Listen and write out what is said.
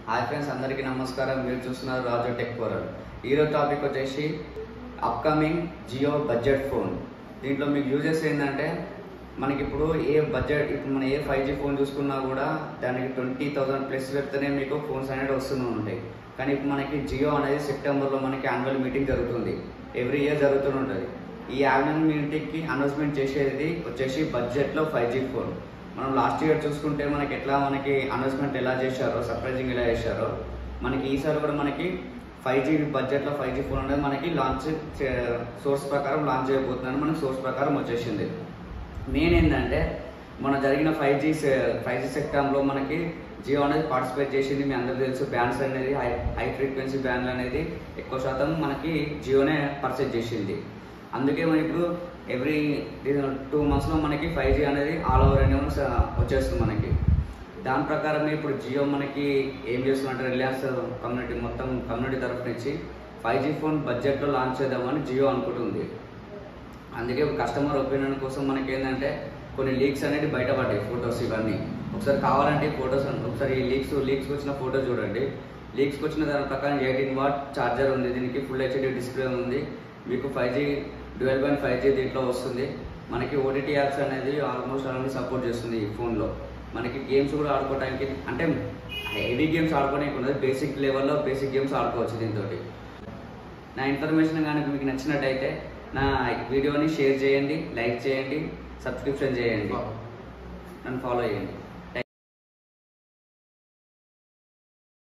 hi friends అందరికీ నమస్కారం మీరు చూస్తున్నారు రాజు టెక్ వరల్డ్ ఈరోజు టాపిక్ వచ్చేసి అప్కమింగ్ జియో బడ్జెట్ ఫోన్ దీంట్లో మీకు యూజెస్ ఏంటంటే మనకి ఇప్పుడు ఏ బడ్జెట్ ఇప్పుడు మనం ఏ ఫైవ్ జీ ఫోన్ చూసుకున్నా కూడా దానికి ట్వంటీ థౌసండ్ ప్లస్ పెడితేనే మీకు ఫోన్స్ అనేవి వస్తూనే ఉంటాయి కానీ ఇప్పుడు మనకి జియో అనేది సెప్టెంబర్లో మనకి యాన్యువల్ మీటింగ్ జరుగుతుంది ఎవ్రీ ఇయర్ జరుగుతూనే ఉంటుంది ఈ యాన్యువల్ మీటింగ్కి అనౌన్స్మెంట్ చేసేది వచ్చేసి బడ్జెట్లో ఫైవ్ జీ ఫోన్ మనం లాస్ట్ ఇయర్ చూసుకుంటే మనకి ఎట్లా మనకి అనౌన్స్మెంట్ ఎలా చేశారో సర్ప్రైజింగ్ ఎలా చేశారో మనకి ఈసారి కూడా మనకి ఫైవ్ జీ బడ్జెట్లో ఫైవ్ జీ ఫోన్ అనేది మనకి లాంచ్ సోర్స్ ప్రకారం లాంచ్ చేయబోతుందని మనకి సోర్స్ ప్రకారం వచ్చేసింది మెయిన్ ఏంటంటే మన జరిగిన ఫైవ్ జీ ఫైవ్ జీ సెక్టార్లో మనకి జియో అనేది పార్టిసిపేట్ చేసింది మీ అందరికీ తెలుసు బ్యాండ్స్ అనేది హై హై ఫ్రీక్వెన్సీ బ్యాండ్లు అనేది ఎక్కువ శాతం మనకి జియోనే పర్చేజ్ చేసింది అందుకే మనం ఇప్పుడు ఎవ్రీ టూ మంత్స్లో మనకి ఫైవ్ జీ అనేది ఆల్ ఓవర్ ఇండియా వచ్చేస్తుంది మనకి దాని ప్రకారం ఇప్పుడు జియో మనకి ఏం చేస్తుందంటే రిలయన్స్ కమ్యూనిటీ మొత్తం కమ్యూనిటీ తరఫు నుంచి ఫైవ్ జీ ఫోన్ బడ్జెట్లో లాంచ్ చేద్దామని జియో అనుకుంటుంది అందుకే కస్టమర్ ఒపీనియన్ కోసం మనకి ఏంటంటే కొన్ని లీక్స్ అనేది బయటపడ్డాయి ఫొటోస్ ఇవన్నీ ఒకసారి కావాలంటే ఫొటోస్ ఒకసారి ఈ లీక్స్ లీక్స్కి వచ్చిన ఫోటో చూడండి లీక్స్కి వచ్చిన దాని ప్రకారం ఎయిటీన్ వాట్ ఛార్జర్ ఉంది దీనికి ఫుల్ హెచ్డి డిస్ప్లే ఉంది మీకు five G dual point five G దీంట్లో వస్తుంది మనకి ఓటీటీ యాప్స్ అనేది ఆల్మోస్ట్ అన్ని సపోర్ట్ చేస్తుంది ఈ ఫోన్లో మనకి గేమ్స్ కూడా ఆడుకోవడానికి అంటే హెవీ గేమ్స్ ఆడుకోవడానికి ఉన్నది బేసిక్ లెవెల్లో బేసిక్ గేమ్స్ ఆడుకోవచ్చు దీంతో నా ఇన్ఫర్మేషన్ కనుక మీకు నచ్చినట్టయితే నా వీడియోని షేర్ చేయండి లైక్ చేయండి సబ్స్క్రిప్షన్ చేయండి నన్ను ఫాలో చేయండి